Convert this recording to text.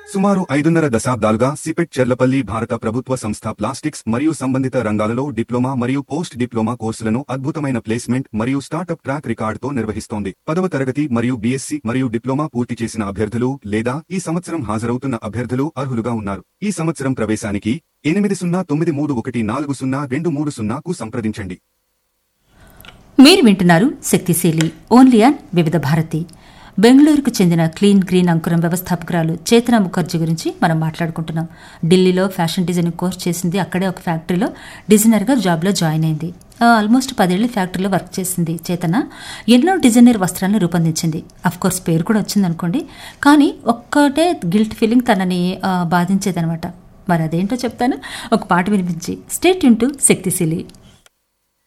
సుమారు ఐదున్నర దశాబ్దాలుగా సిపెట్ చెర్లపల్లి భారత ప్రభుత్వ సంస్థ ప్లాస్టిక్స్ మరియు సంబంధిత రంగాలలో డిప్లొమా మరియు పోస్ట్ డిప్లొమా కోర్సులను అద్భుతమైన ప్లేస్మెంట్ మరియు స్టార్టప్ ట్రాక్ రికార్డుతో నిర్వహిస్తోంది పదవ తరగతి మరియు బీఎస్సీ మరియు డిప్లొమా పూర్తి చేసిన అభ్యర్థులు లేదా ఈ సంవత్సరం హాజరవుతున్న అభ్యర్థులు అర్హులుగా ఉన్నారు ఈ సంవత్సరం ప్రవేశానికి ఎనిమిది సున్నా తొమ్మిది మూడు ఒకటి నాలుగు సున్నా రెండు మూడు సున్నాకు సంప్రదించండి మీరు వింటున్నారు శక్తిశీలి ఓన్లీ ఆన్ వివిధ భారతి బెంగళూరుకు చెందిన క్లీన్ గ్రీన్ అంకురం వ్యవస్థాపకురాలు చేతన ముఖర్జీ గురించి మనం మాట్లాడుకుంటున్నాం ఢిల్లీలో ఫ్యాషన్ డిజైనింగ్ కోర్స్ చేసింది అక్కడే ఒక ఫ్యాక్టరీలో డిజైనర్గా జాబ్లో జాయిన్ అయింది ఆల్మోస్ట్ పదేళ్లు ఫ్యాక్టరీలో వర్క్ చేసింది చేతన ఎన్నో డిజైనర్ వస్త్రాలను రూపొందించింది అఫ్ కోర్స్ పేరు కూడా వచ్చింది అనుకోండి కానీ ఒక్కటే గిల్ట్ ఫీలింగ్ తనని బాధించేదనమాట మరి అదేంటో చెప్తాను ఒక పాట వినిపించి స్టేట్ ఇంటూ శక్తిశీలి